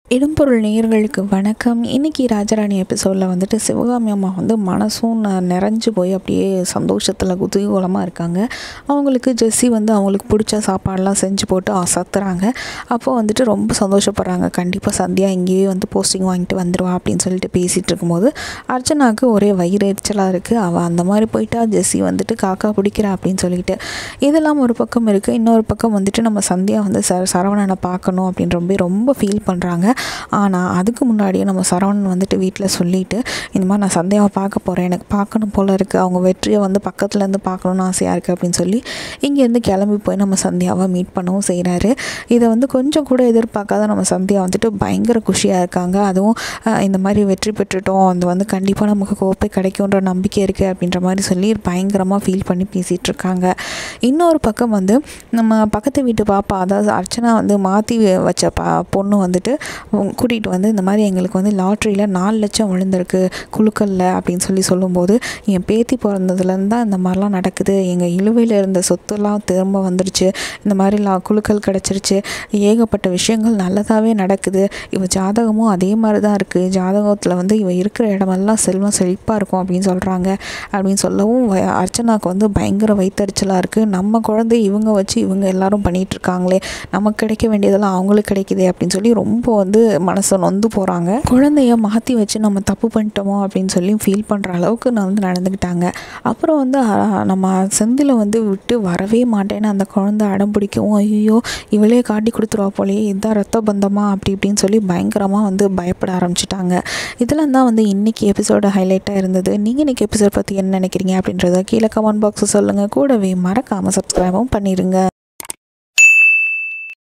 இடம்பொருள் நேயர்களுக்கு வணக்கம் இன்னைக்கு ராஜராணி எபிசோடில் வந்துட்டு சிவகாமி அம்மா வந்து மனசும் ந- நிறைஞ்சு போய் அப்படியே சந்தோஷத்தில் குதூகலமாக இருக்காங்க அவங்களுக்கு ஜெஸ்ஸி வந்து அவங்களுக்கு பிடிச்ச சாப்பாடெலாம் செஞ்சு போட்டு அசத்துறாங்க அப்போ வந்துட்டு ரொம்ப சந்தோஷப்படுறாங்க கண்டிப்பாக சந்தியா இங்கேயே வந்து போஸ்டிங் வாங்கிட்டு வந்துடுவா அப்படின்னு சொல்லிட்டு பேசிகிட்டு இருக்கும்போது அர்ச்சனாவுக்கு ஒரே வயிறு எரிச்சலாக இருக்குது அவள் அந்த மாதிரி போயிட்டா ஜெஸ்ஸி வந்துட்டு காக்கா பிடிக்கிறா அப்படின்னு சொல்லிட்டு இதெல்லாம் ஒரு பக்கம் இருக்குது இன்னொரு பக்கம் வந்துட்டு நம்ம சந்தியா வந்து ச சரவணனை பார்க்கணும் அப்படின்ற மாதிரி ரொம்ப ஃபீல் பண்ணுறாங்க ஆனால் அதுக்கு முன்னாடியே நம்ம சரவணன் வந்துட்டு வீட்டில் சொல்லிட்டு இந்த மாதிரி நான் சந்தியாவை பார்க்க போகிறேன் எனக்கு பார்க்கணும் போல் இருக்குது அவங்க வெற்றியை வந்து பக்கத்துலேருந்து பார்க்கணுன்னு ஆசையாக இருக்குது அப்படின்னு சொல்லி இங்கேருந்து கிளம்பி போய் நம்ம சந்தியாவை மீட் பண்ணவும் செய்கிறாரு இதை வந்து கொஞ்சம் கூட எதிர்பார்க்காத நம்ம சந்தியா வந்துட்டு பயங்கர குஷியாக இருக்காங்க அதுவும் அஹ், இந்த மாதிரி வெற்றி பெற்றுட்டோம் அது வந்து கண்டிப்பாக நமக்கு கோப்பை கிடைக்குன்ற நம்பிக்கை இருக்குது அப்படின்ற மாதிரி சொல்லி பயங்கரமாக ஃபீல் பண்ணி பேசிகிட்டு இருக்காங்க இன்னொரு பக்கம் வந்து நம்ம பக்கத்து வீட்டு பாப்பா அதாவது அர்ச்சனா வந்து மாற்றி வச்ச பா பொண்ணு வந்துட்டு கூட்டிகிட்டு வந்து இந்த மாதிரி எங்களுக்கு வந்து லாட்ரியில் நாலு லட்சம் விழுந்திருக்கு குழுக்கல்ல அப்படின்னு சொல்லி சொல்லும்போது என் பேத்தி பிறந்ததுலேருந்து தான் இந்த மாதிரிலாம் நடக்குது எங்கள் இழுவையில் இருந்த சொத்துலாம் திரும்ப வந்துருச்சு இந்த மாதிரி லா குழுக்கள் கிடச்சிருச்சு ஏகப்பட்ட விஷயங்கள் நல்லதாகவே நடக்குது இவ ஜாதகமும் அதே மாதிரி தான் இருக்குது ஜாதகத்தில் வந்து இவ இருக்கிற இடமெல்லாம் செல்வம் செழிப்பாக இருக்கும் அப்படின்னு சொல்கிறாங்க அப்படின்னு சொல்லவும் வ- அர்ச்சனாவுக்கு வந்து பயங்கர வைத்தறிச்சலாக இருக்குது நம்ம குழந்தை இவங்க வச்சு இவங்க எல்லாரும் பண்ணிட்டு இருக்காங்களே நமக்கு கிடைக்க வேண்டியதெல்லாம் அவங்களுக்கு கிடைக்குதே அப்படின்னு சொல்லி ரொம்ப வந்து மனசை நொந்து போகிறாங்க குழந்தைய மாற்றி வச்சு நம்ம தப்பு பண்ணிட்டோமோ அப்படின்னு சொல்லி ஃபீல் பண்ணுற அளவுக்கு நான் வந்து நடந்துக்கிட்டாங்க அப்புறம் வந்து அ, நம்ம செந்தில வந்து விட்டு வரவே மாட்டேன்னு அந்த குழந்தை அடம் பிடிக்கவும் ஐயோ இவளே காட்டி கொடுத்துருவா போலயே இதுதான் ரத்த பந்தமா அப்படி இப்படின்னு சொல்லி பயங்கரமாக வந்து பயப்பட ஆரம்பிச்சிட்டாங்க இதெல்லாம் தான் வந்து இன்னைக்கு எபிசோட ஹைலைட்டாக இருந்தது நீங்கள் இன்னைக்கு எபிசோட் பற்றி என்ன நினைக்கிறீங்க அப்படின்றத கீழே கமெண்ட் பாக்ஸில் சொல்லுங்கள் கூடவே மறக்காமல் சப்ஸ்கிரைபும் பண்ணிடுங்க